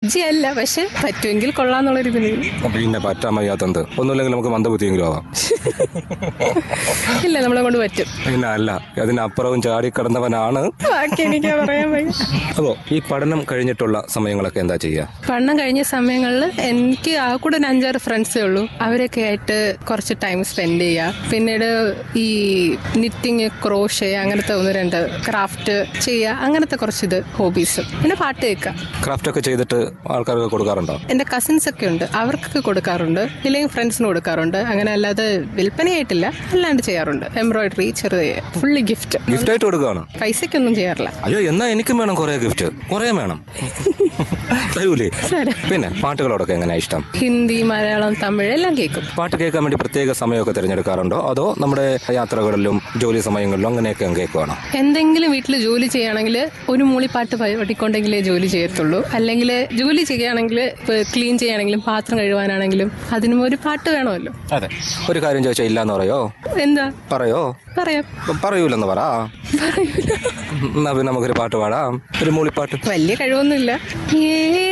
ലജ്ജയല്ല പക്ഷെ പറ്റുമെങ്കിൽ കൊള്ളാന്നുള്ളൊരു ഇതിൽ പിന്നെ പറ്റാൻ വയ്യാത്തത് ഒന്നുമില്ലെങ്കിൽ നമുക്ക് മന്ദബുദ്ധിയെങ്കിലും ആവാം ഇല്ല നമ്മളെ കൊണ്ട് പറ്റും പിന്നെ അല്ല അതിനപ്പുറവും ചാടി കിടന്നവനാണ് ബാക്കി എനിക്ക് പറയാൻ വയ്യ അതോ ഈ പഠനം കഴിഞ്ഞിട്ടുള്ള സമയങ്ങളൊക്കെ എന്താ ചെയ്യുക പഠനം കഴിഞ്ഞ സമയങ്ങളിൽ എനിക്ക് ആ കൂടെ ഒരു അഞ്ചാറ് ഫ്രണ്ട്സേ ഉള്ളൂ അവരൊക്കെ ആയിട്ട് കുറച്ച് ടൈം സ്പെൻഡ് ചെയ്യുക പിന്നീട് ഈ നിറ്റിങ് ക്രോഷേ അങ്ങനത്തെ ഒന്ന് രണ്ട് ക്രാഫ്റ്റ് ചെയ്യുക അങ്ങനത്തെ കുറച്ച് ഇത് ഹോബീസ് പിന്നെ പാട്ട് കേൾക്കുക ക്രാഫ്റ്റ് ഒക്കെ ചെയ്തിട്ട് ആൾക്കാർക്ക് കൊടുക്കാറുണ്ടോ എന്റെ കസിൻസ് ഒക്കെ ഉണ്ട് അവർക്കൊക്കെ കൊടുക്കാറുണ്ട് ഇല്ലെങ്കിൽ ഫ്രണ്ട്സിന് കൊടുക്കാറുണ്ട് അങ്ങനെ അല്ലാതെ വിൽപ്പനയായിട്ടില്ല അല്ലാണ്ട് ചെയ്യാറുണ്ട് എംബ്രോയിഡറി ചെറിയ ഫുള്ളി ഗിഫ്റ്റ് ഗിഫ്റ്റ് ആയിട്ട് കൊടുക്കുകയാണ് പൈസക്കൊന്നും ചെയ്യാറില്ല അയ്യോ എന്നാ എനിക്കും വേണം കുറെ ഗിഫ്റ്റ് കുറെ വേണം തരൂലേ ശരി. പിന്നെ പാട്ടുകളോടൊക്കെ എങ്ങനെയാ ഇഷ്ടം ഹിന്ദി മലയാളം തമിഴ് എല്ലാം കേൾക്കും പാട്ട് കേൾക്കാൻ വേണ്ടി പ്രത്യേക സമയമൊക്കെ തിരഞ്ഞെടുക്കാറുണ്ടോ അതോ നമ്മുടെ യാത്രകളിലും ജോലി സമയങ്ങളിലും അങ്ങനെയൊക്കെ അങ്ങ് കേൾക്കുവാണോ എന്തെങ്കിലും വീട്ടിൽ ജോലി ചെയ്യുകയാണെങ്കിൽ ഒരു മൂളിപ്പാട്ട് പഠിക്കൊണ്ടെങ്കിലേ ജോലി ചെയ്യത്തുള്ളൂ അല്ലെങ്കിൽ ജോലി ചെയ്യുകയാണെങ്കിൽ ക്ലീൻ ചെയ്യുകയാണെങ്കിലും പാത്രം കഴുകാനാണെങ്കിലും അതിനും ഒരു പാട്ട് വേണമല്ലോ അതെ ഒരു കാര്യം ചോദിച്ചാൽ ഇല്ലാന്ന് പറയോ എന്താ പറയോ പറയാം പറയൂലെന്ന് പറ പറയൂല എന്നാ പിന്നെ നമുക്കൊരു പാട്ട് പാടാം ഒരു മൂളിപ്പാട്ട് വലിയ കഴിവൊന്നുമില്ല ഏ